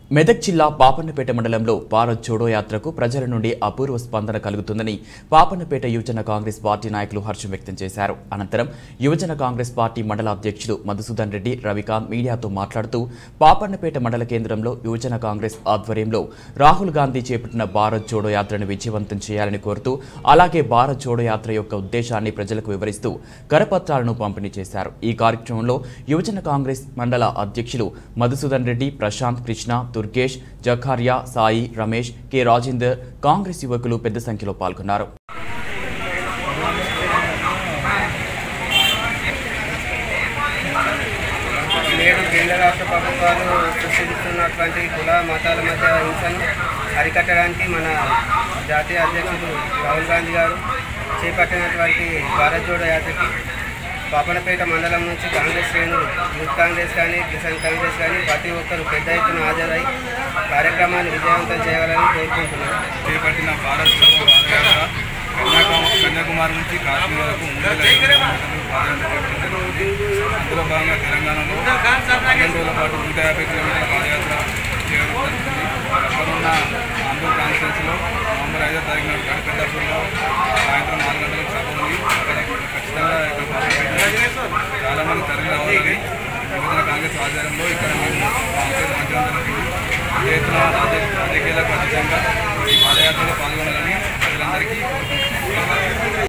మెదక్ జిల్లా పాపన్నపేట మండలంలో భారత్ జోడో యాత్రకు ప్రజల నుండి అపూర్వ స్పందన కలుగుతుందని పాపన్నపేట యువజన కాంగ్రెస్ పార్టీ నాయకులు హర్షం వ్యక్తం చేశారు అనంతరం యువజన కాంగ్రెస్ పార్టీ మండల అధ్యక్షుడు మధుసూదన్ రెడ్డి రవికాంత్ మీడియాతో మాట్లాడుతూ పాపన్నపేట మండల కేంద్రంలో యువజన కాంగ్రెస్ ఆధ్వర్యంలో రాహుల్ గాంధీ చేపట్టిన భారత్ జోడో యాత్రను విజయవంతం చేయాలని కోరుతూ అలాగే భారత్ జోడో యాత్ర యొక్క ఉద్దేశాన్ని ప్రజలకు వివరిస్తూ కరపత్రాలను పంపిణీ చేశారు ఈ కార్యక్రమంలో యువజన కాంగ్రెస్ మండల అధ్యక్షులు మధుసూదన్ రెడ్డి ప్రశాంత్ కృష్ణ దుర్గేష్ జఖారియా సాయి రమేష్ కె రాజేందర్ కాంగ్రెస్ యువకులు పెద్ద సంఖ్యలో పాల్గొన్నారు నేడు కేంద్ర రాష్ట్ర ప్రభుత్వాలు సృష్టిస్తున్నటువంటి కుల మతాల మధ్య హింసను అరికట్టడానికి మన జాతీయ అధ్యక్షుడు రాహుల్ గాంధీ గారు చేపట్టినటువంటి భారత్ జోడో యాత్రకి పాపనపేట మండలం నుంచి కాంగ్రెస్ శ్రేణులు యూత్ కాంగ్రెస్ కానీ కిసాన్ కాంగ్రెస్ కానీ ప్రతి ఒక్కరు పెద్ద ఎత్తున హాజరై కార్యక్రమాన్ని విజయవంతం చేయాలని కోరుకుంటున్నాను చేపట్టిన భారత్ జోడో పాదయాత్ర కన్యాకుమారి కన్యాకుమారి నుంచి కాశ్మీర్ వరకు మూడు వేల ఐదు వందల కిలోమీటర్లు పాదయాత్ర చేపట్టడం జరిగింది. అందులో భాగంగా తెలంగాణలో పన్నెండు రోజుల పాటు నూట యాభై కిలోమీటర్ల పాదయాత్ర చేయడం జరుగుతుంది అక్కడున్న ఆంధ్ర కాన్స్టిట్యూన్సీలో నవంబర్ ఐదో తారీఖు నాడు గడిపెద్దాపూర్లో సాయంత్రం నాలుగు గంటలకు సభ ఉంది అక్కడ ఖచ్చితంగా ఇక్కడ పాల్గొనడానికి చాలా మంది తరలి రావాలని యువజన కాంగ్రెస్ ఆధ్వర్యంలో ఇక్కడ మేము కాంగ్రెస్ మధ్యంతరం జరిగింది పెద్ద ఎత్తున రాజకీయ రాజకీయాలకు అతీతంగా ఈ పాదయాత్రలో పాల్గొనాలని ప్రజలందరికీ కోరుకుంటున్నాను